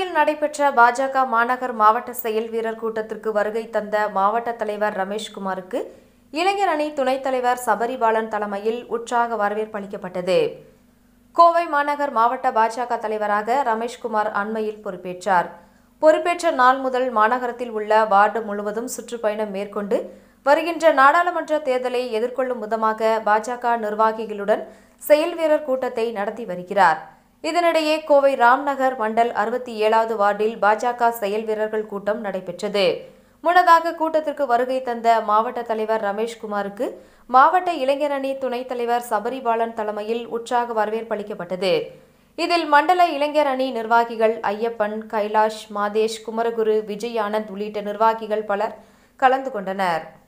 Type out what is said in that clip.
கோவையில் நடைபெற்ற பாஜக மாநகர் மாவட்ட செயல் வீரர் கூட்டத்திற்கு வருகை தந்த மாவட்ட தலைவர் ரமேஷ்குமாருக்கு இளைஞர் அணி துணைத் தலைவர் சபரிபாலன் தலைமையில் உற்சாக வரவேற்பு அளிக்கப்பட்டது கோவை மாநகர் மாவட்ட பாஜக தலைவராக ரமேஷ்குமார் அண்மையில் பொறுப்பேற்றார் பொறுப்பேற்ற நாள் முதல் மாநகரத்தில் உள்ள வார்டு முழுவதும் சுற்றுப்பயணம் மேற்கொண்டு வருகின்ற நாடாளுமன்ற தேர்தலை எதிர்கொள்ளும் விதமாக பாஜக நிர்வாகிகளுடன் செயல் வீரர் கூட்டத்தை நடத்தி வருகிறார் இதனிடையே கோவை ராம்நகர் மண்டல் அறுபத்தி ஏழாவது வார்டில் பாஜக செயல் வீரர்கள் கூட்டம் நடைபெற்றது முன்னதாக கூட்டத்திற்கு வருகை தந்த மாவட்ட தலைவர் ரமேஷ்குமாருக்கு மாவட்ட இளைஞர் அணி துணைத் தலைவர் சபரிபாலன் தலைமையில் உற்சாக வரவேற்பு அளிக்கப்பட்டது இதில் மண்டல இளைஞர் அணி நிர்வாகிகள் ஐயப்பன் கைலாஷ் மாதேஷ் குமரகுரு விஜய் ஆனந்த் உள்ளிட்ட நிர்வாகிகள் பலர் கலந்து கொண்டனர்